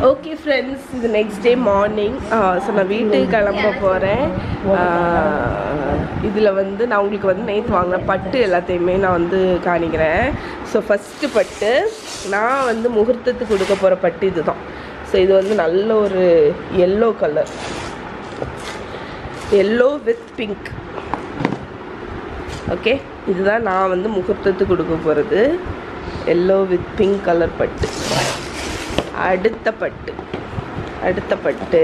okay friends இது next day morning so நான் வீட்டுக்கு கிளம்ப போகிறேன் இதில் வந்து நான் உங்களுக்கு வந்து நேற்று வாங்கின பட்டு எல்லாத்தையுமே நான் வந்து காணிக்கிறேன் ஸோ ஃபஸ்ட்டு பட்டு நான் வந்து முகூர்த்தத்துக்கு கொடுக்க போகிற பட்டு இதுதான் ஸோ இது வந்து நல்ல ஒரு yellow colour yellow with pink okay இதுதான் நான் வந்து முகூர்த்தத்துக்கு கொடுக்க போகிறது எல்லோ வித் பிங்க் கலர் பட்டு அடுத்த பட்டு அடுத்த பட்டு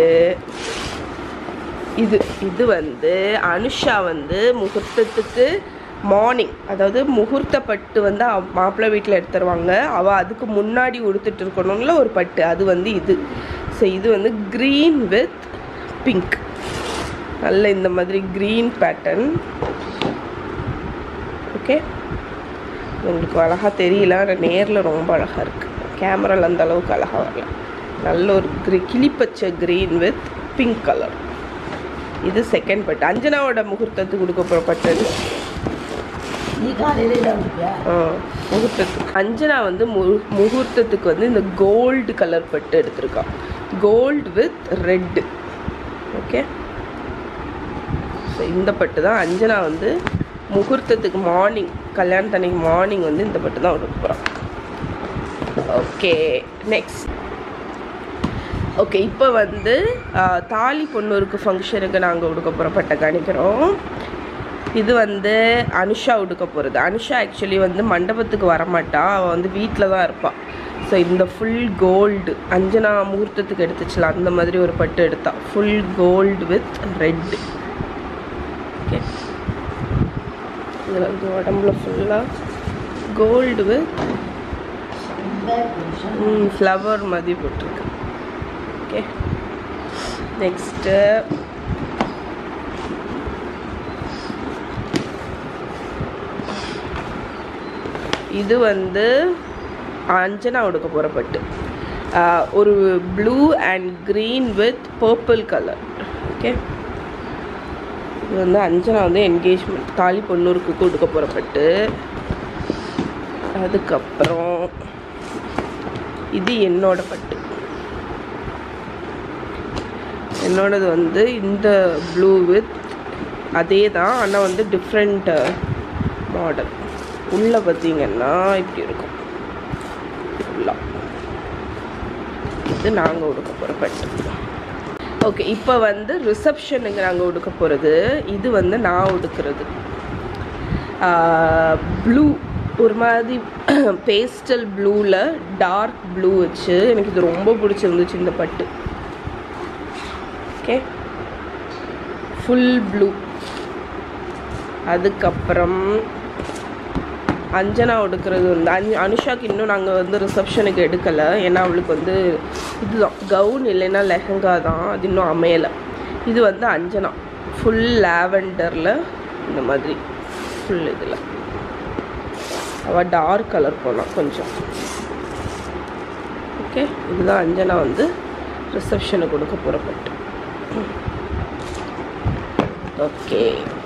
இது இது வந்து அனுஷா வந்து முகூர்த்தத்துக்கு மார்னிங் அதாவது முகூர்த்த பட்டு வந்து அவ- மாப்பிள்ளை வீட்டில் எடுத்துருவாங்க அவள் அதுக்கு முன்னாடி உடுத்துட்டு இருக்கணுங்கள ஒரு பட்டு அது வந்து இது ஸோ இது வந்து க்ரீன் வித் பிங்க் நல்ல இந்த மாதிரி க்ரீன் பேட்டர்ன் ஓகே உங்களுக்கு அழகாக தெரியல ஆனால் நேரில் ரொம்ப அழகாக இருக்குது கேமராவில் அந்த அளவுக்கு அழகாக வரல நல்ல ஒரு கிரி கிளிப்பச்சை க்ரீன் வித் பிங்க் கலர் இது செகண்ட் பட்டு அஞ்சனாவோட முகூர்த்தத்துக்கு கொடுக்க போகிற பட்டு நீ காலையில வந்துட்டியா ஆ, முகூர்த்தத்துக்கு அஞ்சனா வந்து மு முகூர்த்தத்துக்கு வந்து இந்த கோல்டு கலர் பட்டு எடுத்திருக்கா gold with red okay so இந்த பட்டு தான் அஞ்சனா வந்து முகூர்த்தத்துக்கு மார்னிங் கல்யாணத்தன்னைக்கு மார்னிங் வந்து இந்த பட்டு தான் எடுக்க போகிறான் ஓகே நெக்ஸ்ட் ஓகே இப்போ வந்து ஆ, தாலி பொண்ணூருக்கு ஃபங்க்ஷனுக்கு நாங்கள் உடுக்க போகிற பட்டை காணிக்கிறோம் இது வந்து அனுஷா உடுக்க போகிறது அனுஷா ஆக்சுவலி வந்து மண்டபத்துக்கு வரமாட்டா அவள் வந்து வீட்டில் தான் இருப்பாள் ஸோ இந்த ஃபுல் கோல்டு அஞ்சனா முகூர்த்தத்துக்கு எடுத்துச்சுல அந்த மாதிரி ஒரு பட்டு எடுத்தா full gold with red okay இதில் வந்து உடம்புல ஃபுல்லாக கோல்டு வித் ஃப்ளவர் மாதிரி போட்டிருக்கு ஓகே நெக்ஸ்ட்டு இது வந்து அஞ்சனா உடுக்க போகிற பட்டு ஆஹ் ஒரு blue and green with purple colour okay இது வந்து அஞ்சனா வந்து என்கேஜ்மெண்ட் தாலி பொண்ணூருக்கு கொடுக்க போகிற பட்டு அதுக்கப்புறம் இது என்னோட பட்டு என்னோடது வந்து இந்த ப்ளூ வித் அதே தான் ஆனால் வந்து டிஃப்ரெண்ட் மாடல் உள்ளே பார்த்தீங்கன்னா இப்படி இருக்கும் ஃபுல்லாக இது நாங்கள் உடுக்க போகிற பட்டு ஓகே இப்போ வந்து ரிசப்ஷனுக்கு நாங்கள் உடுக்க போகிறது இது வந்து நான் உடுக்கிறது ப்ளூ ஒரு மாதிரி பேஸ்டல் ப்ளூவில் டார்க் ப்ளூ வச்சு எனக்கு இது ரொம்ப பிடிச்சிருந்துச்சு இந்த பட்டு ஓகே ஃபுல் ப்ளூ அதுக்கப்புறம் அஞ்சனா எடுக்கிறது வந்து அனு அனுஷாக்கு இன்னும் நாங்கள் வந்து ரிசப்ஷனுக்கு எடுக்கலை ஏன்னா அவளுக்கு வந்து இதுதான் கவுன் இல்லைன்னா லெஹங்கா தான் அது இன்னும் அமையலை இது வந்து அஞ்சனா ஃபுல் லாவெண்டரில் இந்த மாதிரி ஃபுல் இதில் அவள் டார்க் கலர் போனான் கொஞ்சம் ஓகே இதுதான் அஞ்சனா வந்து ரிசப்ஷனுக்கு கொடுக்க போகிற பட்டு ஓகே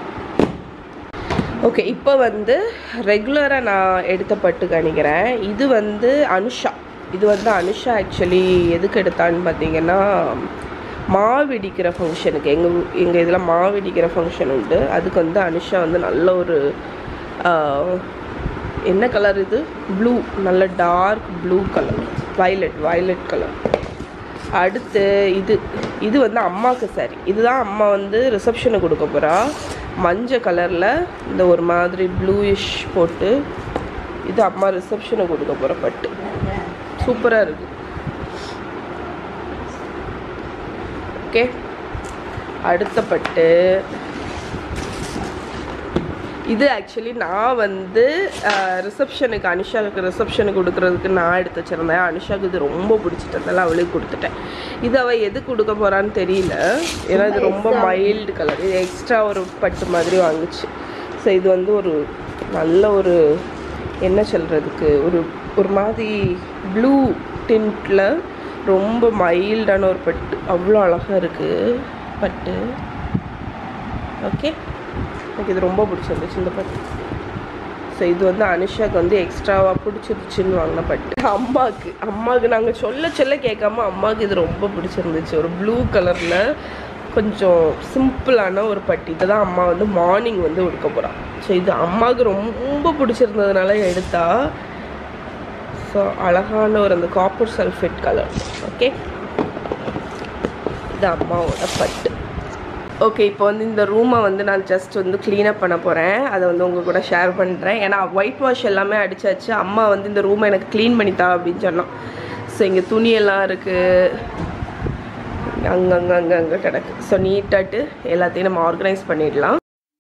ஓகே இப்போ வந்து ரெகுலராக நான் எடுத்த பட்டு கணிக்கிறேன் இது வந்து அனுஷா இது வந்து அனுஷா ஆக்சுவலி எதுக்கு எடுத்தான்னு பார்த்தீங்கன்னா மாவிடிக்கிற ஃபங்க்ஷனுக்கு எங்கள் எங்கள் இதில் மாவிடிக்கிற ஃபங்க்ஷன் உண்டு அதுக்கு வந்து அனுஷா வந்து நல்ல ஒரு ஆஹ், என்ன கலர் இது ப்ளூ நல்ல dark blue colour violet violet colour அடுத்து இது இது வந்து அம்மாவுக்கு saree இதுதான் அம்மா வந்து ரிசப்ஷனுக்கு கொடுக்க போகிறா மஞ்சள் கலரில் இந்த ஒரு மாதிரி ப்ளூயிஷ் போட்டு இது அம்மா ரிசப்ஷனுக்கு கொடுக்க போகிற பட்டு சூப்பராக இருக்குது ஓகே அடுத்த பட்டு இது ஆக்சுவலி நான் வந்து ரிசப்ஷனுக்கு அனுஷாவுக்கு ரிசப்ஷனுக்கு கொடுக்குறதுக்கு நான் எடுத்து வச்சிருந்தேன் அனுஷாவுக்கு இது ரொம்ப பிடிச்சிட்டதால அவளுக்கு கொடுத்துட்டேன் இது அவள் எது கொடுக்க போகிறான்னு தெரியல ஏன்னா இது ரொம்ப மைல்டு கலர் இது எக்ஸ்ட்ரா ஒரு பட்டு மாதிரி வாங்குச்சு ஸோ இது வந்து ஒரு நல்ல ஒரு என்ன சொல்கிறதுக்கு ஒரு ஒரு மாதிரி ப்ளூ டிண்ட்டில் ரொம்ப மைல்டான ஒரு பட்டு அவ்வளோ அழகாக இருக்குது பட்டு ஓகே எனக்கு இது ரொம்ப பிடிச்சிருந்துச்சு இந்த பட்டு ஸோ இது வந்து அனுஷாக்கு வந்து எக்ஸ்ட்ராவாக பிடிச்சிருச்சுன்னு வாங்கின பட்டு அம்மாவுக்கு அம்மாவுக்கு நாங்கள் சொல்ல சொல்ல கேட்காம அம்மாவுக்கு இது ரொம்ப பிடிச்சிருந்துச்சு ஒரு ப்ளூ கலரில் கொஞ்சம் சிம்பிளான ஒரு பட்டு இதை தான் அம்மா வந்து மார்னிங் வந்து உடுக்க போகிறான் ஸோ இது அம்மாவுக்கு ரொம்ப பிடிச்சிருந்ததுனால எடுத்தா ஸோ அழகான ஒரு அந்த காப்பர் சல்ஃபேட் கலர் ஓகே இது அம்மாவோட பட்டு ஓகே இப்போ வந்து இந்த ரூமை வந்து நான் ஜஸ்ட் வந்து க்ளீனப் பண்ண போகிறேன் அதை வந்து உங்கள் கூட ஷேர் பண்ணுறேன் ஏன்னா ஒயிட் வாஷ் எல்லாமே அடிச்சாச்சு அம்மா வந்து இந்த ரூமை எனக்கு க்ளீன் பண்ணித்தா அப்படின்னு சொன்னோம் ஸோ இங்கே துணியெல்லாம் இருக்குது அங்கங்கே அங்கங்கே கிடக்கு ஸோ நீட்டாட்டு எல்லாத்தையும் நம்ம ஆர்கனைஸ் பண்ணிடலாம்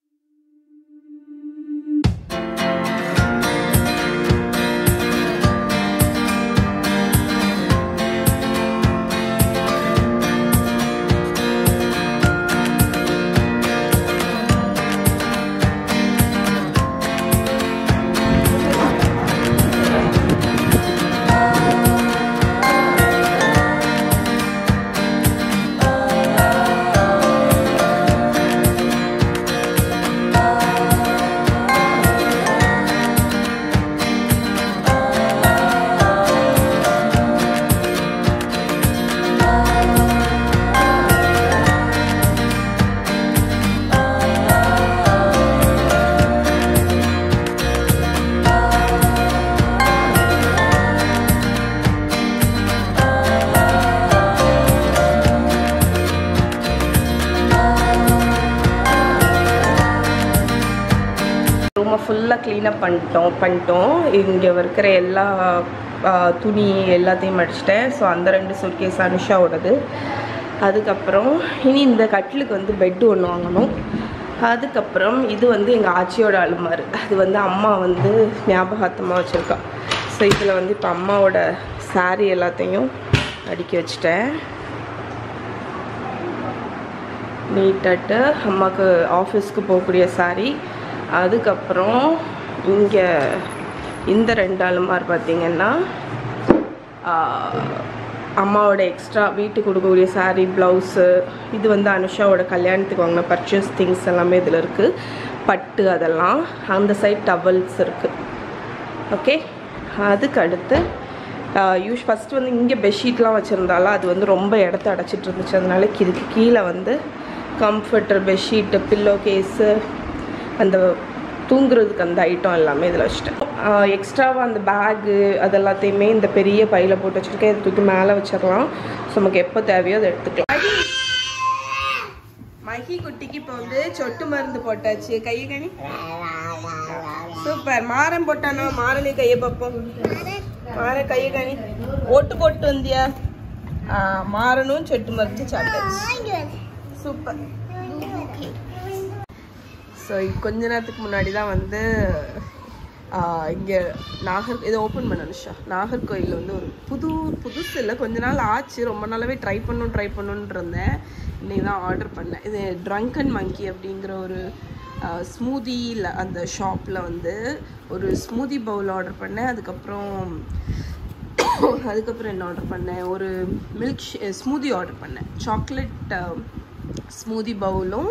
ரூமை ஃபுல்லாக க்ளீனப் பண்ணிட்டோம் பண்ணிட்டோம் இங்கே இருக்கிற எல்லா ஆ, துணி எல்லாத்தையும் மடிச்சிட்டேன் ஸோ அந்த ரெண்டு சூட்கேஸ் அனுஷாவோடது அதுக்கப்புறம் இனி இந்த கட்டிலுக்கு வந்து பெட்டு ஒன்று வாங்கணும் அதுக்கப்புறம் இது வந்து எங்கள் ஆச்சியோட அலுமாரு அது வந்து அம்மா வந்து ஞாபகார்த்தமாக வச்சுருக்கா ஸோ இதில் வந்து இப்போ அம்மாவோட saree எல்லாத்தையும் அடுக்கி வச்சிட்டேன் நீட்டாட்டு அம்மாவுக்கு ஆஃபீஸ்க்கு போகக்கூடிய saree அதுக்கப்புறம் இங்கே இந்த ரெண்டு அலுமார் பார்த்தீங்கன்னா ஆஹ், அம்மாவோட எக்ஸ்ட்ரா வீட்டுக்கு கொடுக்கக்கூடிய saree ப்ளவுஸு இது வந்து அனுஷாவோட கல்யாணத்துக்கு வாங்கின பர்ச்சேஸ் திங்ஸ் எல்லாமே இதில் இருக்குது பட்டு அதெல்லாம் அந்த சைட் டவல்ஸ் இருக்குது ஓகே அதுக்கு அடுத்து யூஸ் ஃபஸ்ட்டு வந்து இங்கே பெட்ஷீட்லாம் வச்சுருந்தாலும் அது வந்து ரொம்ப இடத்த அடைச்சிட்டு இருந்துச்சு அதனால இதுக்கு கீழே வந்து கம்ஃபர்டர் பெட்ஷீட்டு பில்லோ கேஸு அந்த தூங்குறதுக்கு அந்த ஐட்டம் எல்லாமே இதில் வச்சுட்டேன் எக்ஸ்ட்ராவாக அந்த பேகு அது எல்லாத்தையுமே இந்த பெரிய பையில் போட்டு வச்சுருக்கேன் இதை தூக்கி மேலே வச்சிடலாம் ஸோ நமக்கு எப்போ தேவையோ அதை எடுத்துக்கலாம் மகி குட்டிக்கு இப்போ வந்து சொட்டு மருந்து போட்டாச்சு கையை கனி சூப்பர் மாறன் போட்டானோ மாறனே கையை பார்ப்போம் மாற கையை கனி ஓட்டு போட்டு வந்தியா ஆ, மாறனும் சொட்டு மருந்து சாப்பிட்டாச்சு சூப்பர் ஸோ கொஞ்ச நேரத்துக்கு முன்னாடி தான் வந்து இங்கே நாகர் இதை ஓப்பன் பண்ண நிஷா நாகர்கோயிலில் வந்து ஒரு புது புதுசு இல்லை கொஞ்ச நாள் ஆச்சு ரொம்ப நாளாவே ட்ரை பண்ணணும் ட்ரை பண்ணணுன்னு இருந்தேன் இன்னைக்கு தான் ஆர்டர் பண்ணேன் இது ட்ரங்கன் மங்கி அப்படிங்கிற ஒரு ஸ்மூதியில் அந்த ஷாப்பில் வந்து ஒரு ஸ்மூதி பவுல் ஆர்டர் பண்ணேன் அதுக்கப்புறம் அதுக்கப்புறம் என்ன ஆர்டர் பண்ணேன் ஒரு மில்க் ஸ்மூதி ஆர்டர் பண்ணேன் சாக்லேட் ஸ்மூதி பவுலும்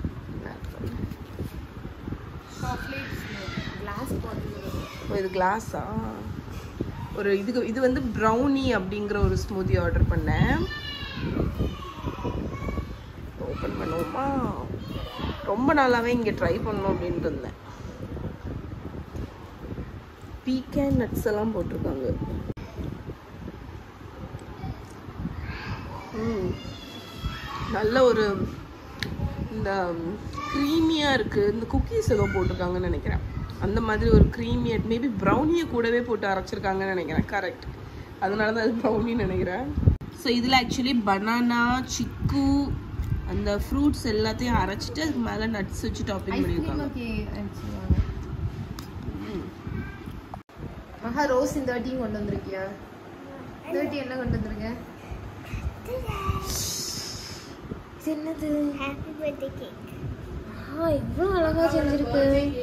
ஓ இது கிளாஸா ஒரு இதுக்கு இது வந்து ப்ரௌனி அப்படிங்கிற ஒரு ஸ்மூதி ஆர்டர் பண்ணேன் ஓப்பன் பண்ணுவோமா ரொம்ப நாளாவே இங்கே ட்ரை பண்ணணும் அப்படின்ட்டு இருந்தேன் பீக்கன் நட்ஸ் எல்லாம் போட்டிருக்காங்க ம் நல்ல ஒரு இந்த க்ரீமியாக இருக்குது இந்த குக்கீஸ் ஏதோ போட்டிருக்காங்கன்னு நினைக்கிறேன் அந்த மாதிரி ஒரு க்ரீமியா மேபி ப்ரௌனியை கூடவே போட்டு அரைச்சிருக்காங்கன்னு நினைக்கிறேன் கரெக்ட் அதனால தான் அது ப்ரௌனின்னு நினைக்கிறேன் ஸோ இதில் ஆக்சுவலி பனானா சிக்கு அந்த ஃப்ரூட்ஸ் எல்லாத்தையும் அரைச்சிட்டு அதுக்கு மேலே நட்ஸ் வச்சு டாப்பிங் பண்ணியிருக்காங்க மகா ரோஸ் இந்த வாட்டியும் கொண்டு வந்திருக்கியா இந்த வாட்டி என்ன கொண்டு வந்திருக்க இது என்னது ஹாப்பி பர்த்டே கேக் ஆ இவ்வளோ அழகா செஞ்சிருக்கு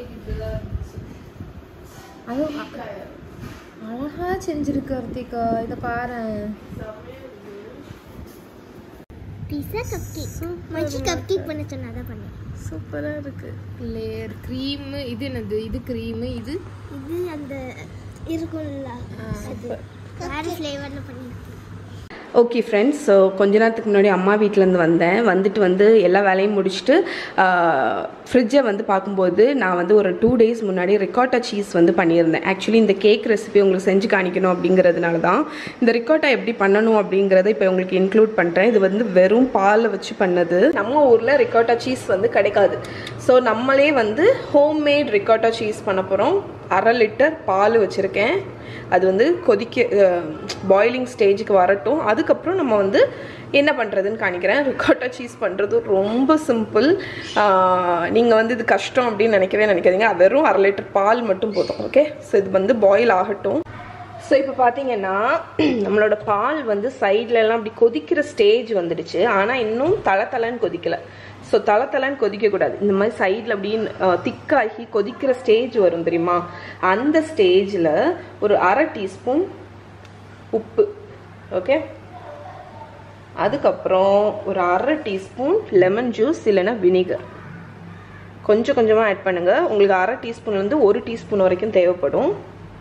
அது அழகா செஞ்சிருக்கு கார்த்திகா இதை பாரு பீஸா கப் கேக் மச்சி கப் கேக் பண்ண சொன்னா தான் பண்ணேன் சூப்பராக இருக்கு லேயர் க்ரீமு இது என்னது இது க்ரீமு இது இது அந்த இருக்கும்ல அது வேற ஃப்ளேவர்ல பண்ணிருக்கேன் ஓகே ஃப்ரெண்ட்ஸ் ஸோ கொஞ்ச நேரத்துக்கு முன்னாடி அம்மா வீட்டிலேருந்து வந்தேன் வந்துட்டு வந்து எல்லா வேலையும் முடிச்சுட்டு ஃப்ரிட்ஜை வந்து பார்க்கும்போது நான் வந்து ஒரு டூ டேஸ் முன்னாடி ரிக்காட்டா சீஸ் வந்து பண்ணியிருந்தேன் ஆக்சுவலி இந்த கேக் ரெசிபி உங்களுக்கு செஞ்சு காணிக்கணும் அப்படிங்கிறதுனால தான் இந்த ரிக்காட்டா எப்படி பண்ணணும் அப்படிங்கிறத இப்போ உங்களுக்கு இன்க்ளூட் பண்ணுறேன் இது வந்து வெறும் பாலில் வச்சு பண்ணது நம்ம ஊரில் ரிக்காட்டா சீஸ் வந்து கிடைக்காது ஸோ நம்மளே வந்து ஹோம்மேட் ரிக்காட்டா சீஸ் பண்ண போகிறோம் அரை லிட்டர் பால் வச்சுருக்கேன் அது வந்து கொதிக்க பாயிலிங் ஸ்டேஜுக்கு வரட்டும் அதுக்கப்புறம் நம்ம வந்து என்ன பண்ணுறதுன்னு காணிக்கிறேன் ரிக்காட்டா சீஸ் பண்ணுறது ரொம்ப சிம்பிள் நீங்கள் வந்து இது கஷ்டம் அப்படின்னு நினைக்கவே நினைக்காதீங்க வெறும் அரை லிட்டர் பால் மட்டும் போதும் ஓகே ஸோ இது வந்து பாயில் ஆகட்டும் ஸோ இப்போ பார்த்தீங்கன்னா நம்மளோட பால் வந்து சைட்ல எல்லாம் அப்படி கொதிக்கிற ஸ்டேஜ் வந்துடுச்சு ஆனால் இன்னும் தலை தலைன்னு கொதிக்கல ஸோ தலை தலைன்னு கொதிக்கக்கூடாது இந்த மாதிரி சைடில் அப்படி திக்காகி கொதிக்கிற ஸ்டேஜ் வரும் தெரியுமா அந்த ஸ்டேஜில் ஒரு அரை டீஸ்பூன் உப்பு ஓகே அதுக்கப்புறம் ஒரு அரை டீஸ்பூன் லெமன் ஜூஸ் இல்லைன்னா வினிகர் கொஞ்சம் கொஞ்சமாக ஆட் பண்ணுங்க உங்களுக்கு அரை டீஸ்பூன்லேருந்து ஒரு டீஸ்பூன் வரைக்கும் தேவைப்படும்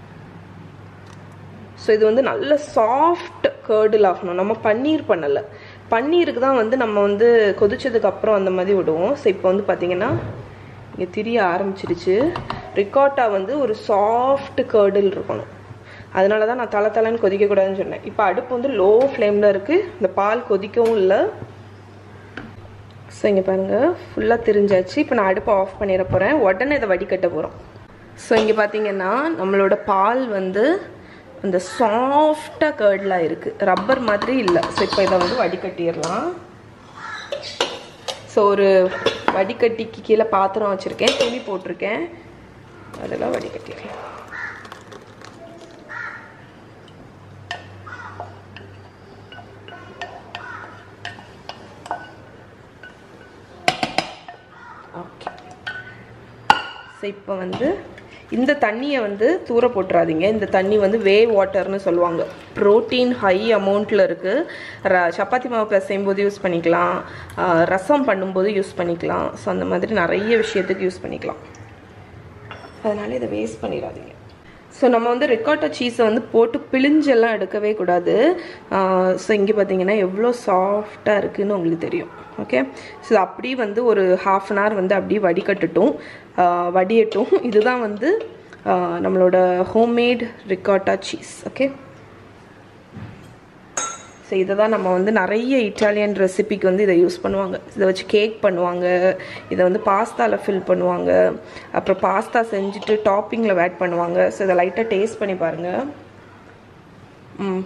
ஸோ இது வந்து நல்ல சாஃப்ட் கேர்டில் ஆகணும் நம்ம பன்னீர் பண்ணலை பன்னீருக்கு தான் வந்து நம்ம வந்து கொதிச்சதுக்கு அப்புறம் அந்த மாதிரி விடுவோம் ஸோ இப்போ வந்து பார்த்தீங்கன்னா இங்கே திரிய ஆரம்பிச்சிருச்சு ரிக்காட்டா வந்து ஒரு சாஃப்ட் கேர்டில் இருக்கணும் அதனால தான் நான் தலை தலைன்னு கொதிக்கக்கூடாதுன்னு சொன்னேன் இப்போ அடுப்பு வந்து லோ ஃப்ளேமில் இருக்குது இந்த பால் கொதிக்கவும் இல்லை ஸோ இங்கே பாருங்கள் ஃபுல்லாக திரிஞ்சாச்சு இப்போ நான் அடுப்பை ஆஃப் பண்ணிட போகிறேன் உடனே இதை வடிகட்ட போகிறோம் ஸோ இங்கே பார்த்தீங்கன்னா நம்மளோட பால் வந்து அந்த சாஃப்டாக கேர்ட்லாக இருக்குது ரப்பர் மாதிரி இல்லை ஸோ இப்போ இதை வந்து வடிகட்டிடலாம் ஸோ ஒரு வடிகட்டிக்கு கீழே பாத்திரம் வச்சுருக்கேன் துணி போட்டிருக்கேன் அதெல்லாம் வடிகட்டிடலாம் ஓகே ஸோ இப்போ வந்து இந்த தண்ணியை வந்து தூர போட்டுறாதீங்க இந்த தண்ணி வந்து வே வாட்டர்னு சொல்லுவாங்க ப்ரோட்டீன் ஹை அமௌண்ட்டில் இருக்குது சப்பாத்தி மாவு பிசையும் போது யூஸ் பண்ணிக்கலாம் ஆஹ் ரசம் பண்ணும்போது யூஸ் பண்ணிக்கலாம் ஸோ அந்த மாதிரி நிறைய விஷயத்துக்கு யூஸ் பண்ணிக்கலாம் அதனால இதை வேஸ்ட் பண்ணிடாதீங்க ஸோ நம்ம வந்து ரெக்காட்டா சீஸை வந்து போட்டு பிழிஞ்செல்லாம் எடுக்கவே கூடாது ஸோ இங்கே பார்த்தீங்கன்னா எவ்வளோ சாஃப்டாக இருக்குன்னு உங்களுக்கு தெரியும் ஓகே ஸோ அப்படியே வந்து ஒரு ஹாஃப் அன் ஹவர் வந்து அப்படியே வடிகட்டட்டும் ஆஹ் வடியட்டும் இதுதான் வந்து ஆஹ் நம்மளோட homemade ricotta cheese okay so இதை தான் நம்ம வந்து நிறைய இட்டாலியன் ரெசிபிக்கு வந்து இதை யூஸ் பண்ணுவாங்க இதை வச்சு கேக் பண்ணுவாங்க இதை வந்து பாஸ்தாவில் ஃபில் பண்ணுவாங்க அப்புறம் பாஸ்தா செஞ்சுட்டு டாப்பிங்கில் ஆட் பண்ணுவாங்க ஸோ இதை லைட்டாக டேஸ்ட் பண்ணி பாருங்கள் ம்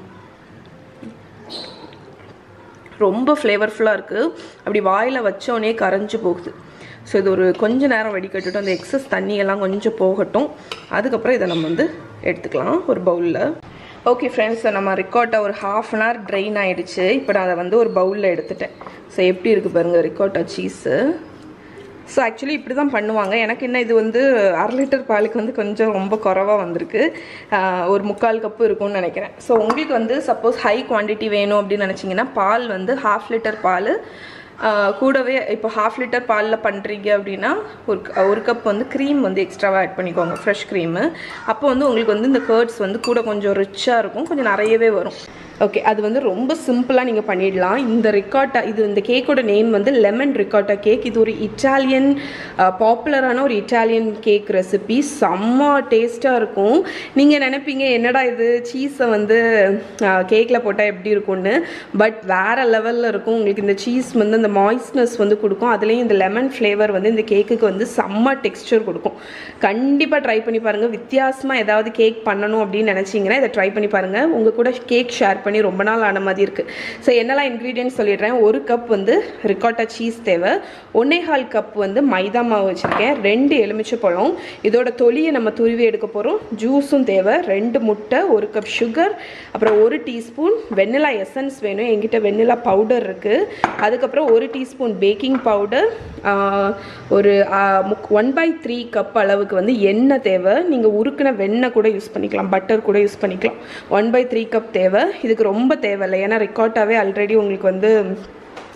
ரொம்ப ஃப்ளேவர்ஃபுல்லாக இருக்குது அப்படி வாயில் வச்சோடனே கரைஞ்சு போகுது ஸோ இது ஒரு கொஞ்ச நேரம் வடிகட்டுட்டு அந்த எக்ஸஸ் தண்ணியெல்லாம் கொஞ்சம் போகட்டும் அதுக்கப்புறம் இதை நம்ம வந்து எடுத்துக்கலாம் ஒரு பவுலில் ஓகே ஃப்ரெண்ட்ஸ் நம்ம ரிக்காட்டா ஒரு ஹாஃப் அன் ஹவர் ட்ரெயின் ஆயிடுச்சு இப்போ நான் அதை வந்து ஒரு பவுலில் எடுத்துட்டேன் ஸோ எப்படி இருக்குது பாருங்கள் ரிக்காட்டா சீஸு ஸோ ஆக்சுவலி இப்படி தான் பண்ணுவாங்க எனக்கு என்ன இது வந்து அரை லிட்டர் பாலுக்கு வந்து கொஞ்சம் ரொம்ப குறவாக வந்திருக்கு ஆஹ் ஒரு முக்கால் கப்பு இருக்கும்னு நினைக்கிறேன் ஸோ உங்களுக்கு வந்து சப்போஸ் ஹை குவான்டிட்டி வேணும் அப்படின்னு நினச்சிங்கன்னா பால் வந்து ஹாஃப் லிட்டர் பால் ஆஹ் கூடவே இப்போ ஹாஃப் லிட்டர் பாலில் பண்ணுறீங்க அப்படின்னா ஒரு க- ஒரு கப் வந்து க்ரீம் வந்து எக்ஸ்ட்ராவாக ஆட் பண்ணிக்கோங்க ஃப்ரெஷ் க்ரீமு அப்போ வந்து உங்களுக்கு வந்து இந்த கேர்ட்ஸ் வந்து கூட கொஞ்சம் ரிச்சாக இருக்கும் கொஞ்சம் நிறையவே வரும் ஓகே அது வந்து ரொம்ப சிம்பிளாக நீங்கள் பண்ணிடலாம் இந்த ரிக்காட்டா இது இந்த கேக்கோட நேம் வந்து லெமன் ரிக்காட்டா கேக் இது ஒரு இட்டாலியன் பாப்புலரான ஒரு இட்டாலியன் கேக் ரெசிபி செம்ம டேஸ்ட்டாக இருக்கும் நீங்கள் நினைப்பீங்க என்னடா இது சீஸை வந்து கேக்கில் போட்டால் எப்படி இருக்கும்னு பட் வேறு லெவலில் இருக்கும் உங்களுக்கு இந்த சீஸ் வந்து அந்த மாய்ஸ்னஸ் வந்து கொடுக்கும் அதுலேயும் இந்த லெமன் ஃப்ளேவர் வந்து இந்த கேக்குக்கு வந்து செம்ம டெக்ஸ்டர் கொடுக்கும் கண்டிப்பாக ட்ரை பண்ணி பாருங்கள் வித்தியாசமாக ஏதாவது கேக் பண்ணணும் அப்படின்னு நினச்சிங்கன்னா இதை ட்ரை பண்ணி பாருங்கள் உங்கள் கூட கேக் ஷேர் பண்ணி ரொம்ப நாள் ஆன மாதிரி இருக்குது ஸோ என்னெல்லாம் இன்க்ரீடியன்ட் சொல்லிடுறேன் ஒரு கப் வந்து ரிக்காட்டா சீஸ் தேவை ஒன்னேகால் கப் வந்து மைதா மாவு வச்சுருக்கேன் ரெண்டு எலுமிச்சை பழம் இதோட தொலியை நம்ம துருவி எடுக்க போகிறோம் ஜூஸும் தேவை ரெண்டு முட்டை ஒரு கப் சுகர் அப்புறம் ஒரு டீஸ்பூன் வெண்ணிலா எசன்ஸ் வேணும் என்கிட்ட வெண்ணிலா பவுடர் இருக்குது அதுக்கப்புறம் ஒரு டீஸ்பூன் பேக்கிங் பவுடர் ஒரு ஒன் பை த்ரீ கப் அளவுக்கு வந்து எண்ணெய் தேவை நீங்கள் உருக்கின வெண்ணெய் கூட யூஸ் பண்ணிக்கலாம் பட்டர் கூட யூஸ் பண்ணிக்கலாம் ஒன் பை த்ரீ கப் தேவை இதுக்கு ரொம்ப தேவையில்லை ஏன்னா ரிக்காட்டாவே ஆல்ரெடி உங்களுக்கு வந்து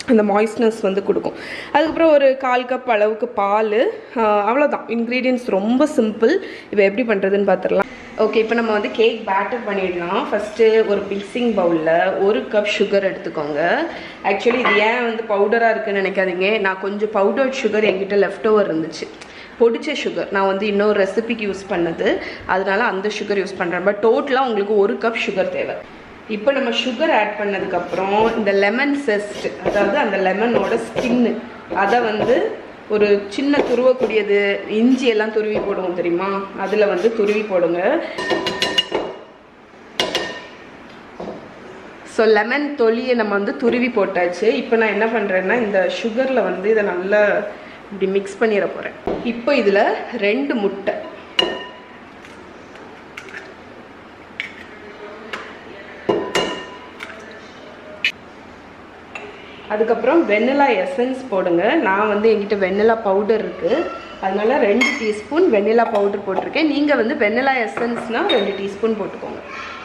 அந்த மாய்ஸ்னஸ் வந்து கொடுக்கும் அதுக்கப்புறம் ஒரு கால் கப் அளவுக்கு பால் அவ்வளோதான் இன்க்ரீடியன்ஸ் ரொம்ப சிம்பிள் இப்போ எப்படி பண்ணுறதுன்னு பார்த்துடலாம் ஓகே இப்போ நம்ம வந்து கேக் பேட்டர் பண்ணிடலாம் ஃபஸ்ட்டு ஒரு மிக்சிங் பவுலில் ஒரு கப் சுகர் எடுத்துக்கோங்க ஆக்சுவலி இது ஏன் வந்து பவுடராக இருக்குன்னு நினைக்காதீங்க நான் கொஞ்சம் பவுடர்ட் சுகர் என்கிட்ட லெஃப்ட் ஓவர் இருந்துச்சு பொடிச்ச சுகர் நான் வந்து இன்னொரு ரெசிபிக்கு யூஸ் பண்ணது அதனால அந்த சுகர் யூஸ் பண்ணுறேன் பட் டோட்டலாக உங்களுக்கு ஒரு கப் சுகர் தேவை இப்போ நம்ம சுகர் ஆட் பண்ணதுக்கப்புறம் இந்த லெமன் செஸ்ட் அதாவது அந்த லெமனோட ஸ்கின்னு அதை வந்து ஒரு சின்ன துருவக்கூடியது இஞ்சி எல்லாம் துருவி போடுவோம் தெரியுமா அதில் வந்து துருவி போடுங்க ஸோ லெமன் தொலியை நம்ம வந்து துருவி போட்டாச்சு இப்போ நான் என்ன பண்ணுறேன்னா இந்த சுகரில் வந்து இதை நல்லா இப்படி மிக்ஸ் பண்ணிட போகிறேன் இப்போ இதில் ரெண்டு முட்டை அதுக்கப்புறம் வெண்ணிலா எசன்ஸ் போடுங்க நான் வந்து என்கிட்ட வெண்ணிலா பவுடர் இருக்குது அதனால ரெண்டு டீஸ்பூன் வெண்ணிலா பவுடர் போட்டிருக்கேன் நீங்கள் வந்து வெண்ணிலா எசன்ஸ்னால் ரெண்டு டீஸ்பூன் போட்டுக்கோங்க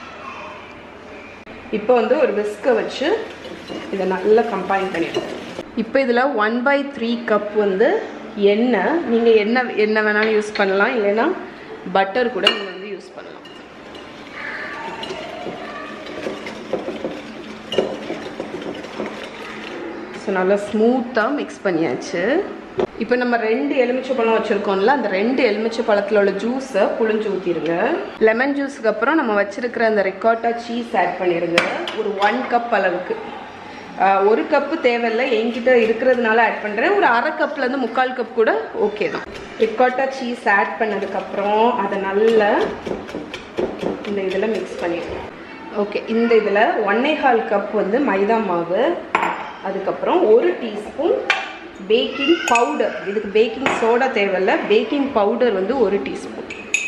இப்போ வந்து ஒரு விஸ்கை வச்சு இதை நல்லா கம்பைன் பண்ணிடுவோம் இப்போ இதில் ஒன் பை த்ரீ கப் வந்து எண்ணெய் நீங்கள் எண்ணெய் எண்ணெய் வேணாலும் யூஸ் பண்ணலாம் இல்லைன்னா பட்டர் கூட நீங்கள் வந்து யூஸ் பண்ணலாம் ஸோ நல்லா ஸ்மூத்தாக மிக்ஸ் பண்ணியாச்சு இப்போ நம்ம ரெண்டு எலுமிச்சை பழம் வச்சுருக்கோம்ல அந்த ரெண்டு எலுமிச்சை பழத்தில் உள்ள ஜூஸை புழிஞ்சு ஊற்றிடுங்க லெமன் ஜூஸுக்கு அப்புறம் நம்ம வச்சிருக்கிற அந்த ரெக்காட்டா சீஸ் ஆட் பண்ணிடுங்க ஒரு ஒன் கப் அளவுக்கு ஆஹ், ஒரு கப்பு தேவையில்லை என்கிட்ட இருக்கிறதுனால ஆட் பண்ணுறேன் ஒரு அரை கப்லேருந்து முக்கால் கப் கூட ஓகே தான் ரிக்காட்டா சீஸ் ஆட் பண்ணதுக்கப்புறம் அதை நல்லா இந்த இதில் மிக்ஸ் பண்ணிடுவோம் ஓகே இந்த இதில் ஒன்னே கால் கப் வந்து மைதா மாவு அதுக்கப்புறம் ஒரு டீஸ்பூன் பேக்கிங் பவுடர் இதுக்கு பேக்கிங் சோடா தேவையில்ல பேக்கிங் பவுடர் வந்து ஒரு டீஸ்பூன்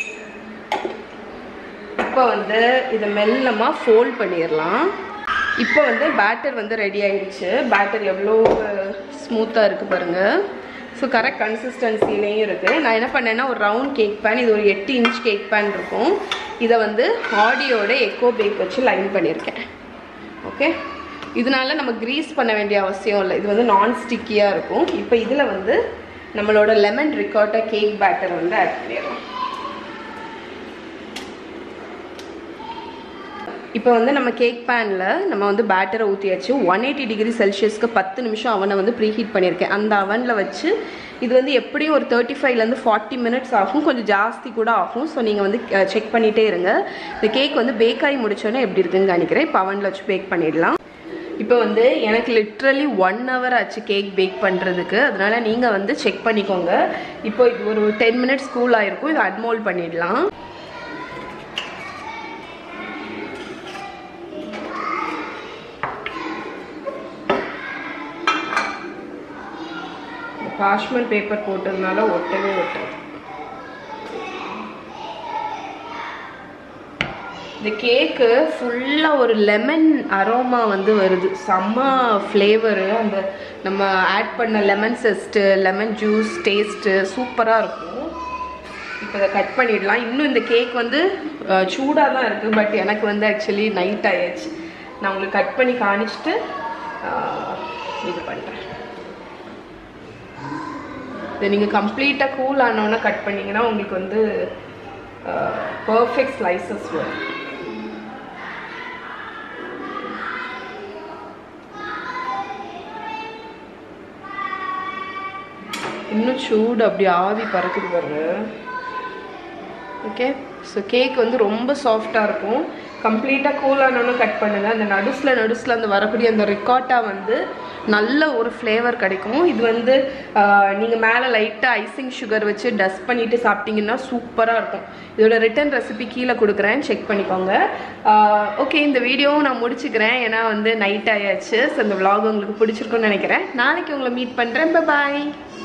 இப்போ வந்து இதை மெல்லமாக ஃபோல்ட் பண்ணிடலாம் இப்போ வந்து பேட்டர் வந்து ரெடி ஆயிடுச்சு பேட்டர் எவ்வளோ ஸ்மூத்தாக இருக்குது பாருங்கள் ஸோ கரெக்ட் கன்சிஸ்டன்சிலையும் இருக்குது நான் என்ன பண்ணேன்னா ஒரு ரவுண்ட் கேக் பேன் இது ஒரு எட்டு இன்ச் கேக் பேன் இருக்கும் இதை வந்து ஆடியோட எக்கோ பேக் வச்சு லைன் பண்ணியிருக்கேன் ஓகே இதனால நம்ம க்ரீஸ் பண்ண வேண்டிய அவசியம் இல்லை இது வந்து நான் ஸ்டிக்கியாக இருக்கும் இப்போ இதில் வந்து நம்மளோட லெமன் ரிக்கார்ட்டா கேக் பேட்டர் வந்து ஆட் பண்ணிடலாம் இப்போ வந்து நம்ம கேக் பேனில் நம்ம வந்து பேட்டரை ஊற்றியாச்சு ஒன் எயிட்டி டிகிரி செல்சியஸ்க்கு பத்து நிமிஷம் அவனை வந்து ப்ரீஹீட் பண்ணியிருக்கேன் அந்த அவனில் வச்சு இது வந்து எப்படியும் ஒரு தேர்ட்டி ஃபைவ்லேருந்து ஃபார்ட்டி மினிட்ஸ் ஆகும் கொஞ்சம் ஜாஸ்தி கூட ஆகும் ஸோ நீங்கள் வந்து செக் பண்ணிகிட்டே இருங்க இந்த கேக் வந்து பேக் ஆகி முடிச்சோன்னே எப்படி இருக்குன்னு நினைக்கிறேன் இப்போ அவனில் வச்சு பேக் பண்ணிடலாம் இப்போ வந்து எனக்கு லிட்ரலி ஒன் ஹவர் ஆச்சு கேக் பேக் பண்ணுறதுக்கு அதனால நீங்கள் வந்து செக் பண்ணிக்கோங்க இப்போ இது ஒரு டென் மினிட்ஸ் கூல் ஆயிருக்கும் இதை அட்மோல் பண்ணிடலாம் பாஷ்மெண்ட் பேப்பர் போட்டதுனால ஒட்டவே ஒட்டாது இந்த கேக்கு ஃபுல்லாக ஒரு லெமன் அரோமா வந்து வருது செம்ம ஃப்ளேவரு அந்த நம்ம ஆட் பண்ண lemon zest lemon juice taste சூப்பராக இருக்கும் இப்போ இதை கட் பண்ணிடலாம் இன்னும் இந்த கேக் வந்து சூடாக தான் இருக்குது பட் எனக்கு வந்து ஆக்சுவலி நைட் ஆயாச்சு நான் உங்களுக்கு கட் பண்ணி காணிச்சிட்டு அஹ், இது பண்ணுறேன் இதை நீங்கள் கம்ப்ளீட்டாக கூல் ஆனோன்னே கட் பண்ணீங்கன்னா உங்களுக்கு வந்து பர்ஃபெக்ட் ஸ்லைசஸ் வரும் இன்னும் சூடு அப்படி ஆவி பறக்குது பாருங்க ஓகே ஸோ கேக் வந்து ரொம்ப சாஃப்டாக இருக்கும் கம்ப்ளீட்டாக கூலானோன்னு கட் பண்ணுங்க அந்த நடுஸில் நடுஸில் அந்த வரக்கூடிய அந்த ரிக்காட்டா வந்து நல்ல ஒரு ஃப்ளேவர் கிடைக்கும் இது வந்து நீங்கள் மேலே லைட்டாக ஐசிங் சுகர் வச்சு டஸ்ட் பண்ணிவிட்டு சாப்பிட்டீங்கன்னா சூப்பராக இருக்கும் இதோட ரிட்டன் ரெசிபி கீழே கொடுக்குறேன் செக் பண்ணிக்கோங்க ஓகே இந்த வீடியோவும் நான் முடிச்சுக்கிறேன் ஏன்னா வந்து நைட் ஆயாச்சு ஸோ இந்த vlog உங்களுக்கு பிடிச்சிருக்குன்னு நினைக்கிறேன் நாளைக்கு உங்களை மீட் பண்ணுறேன் பாய்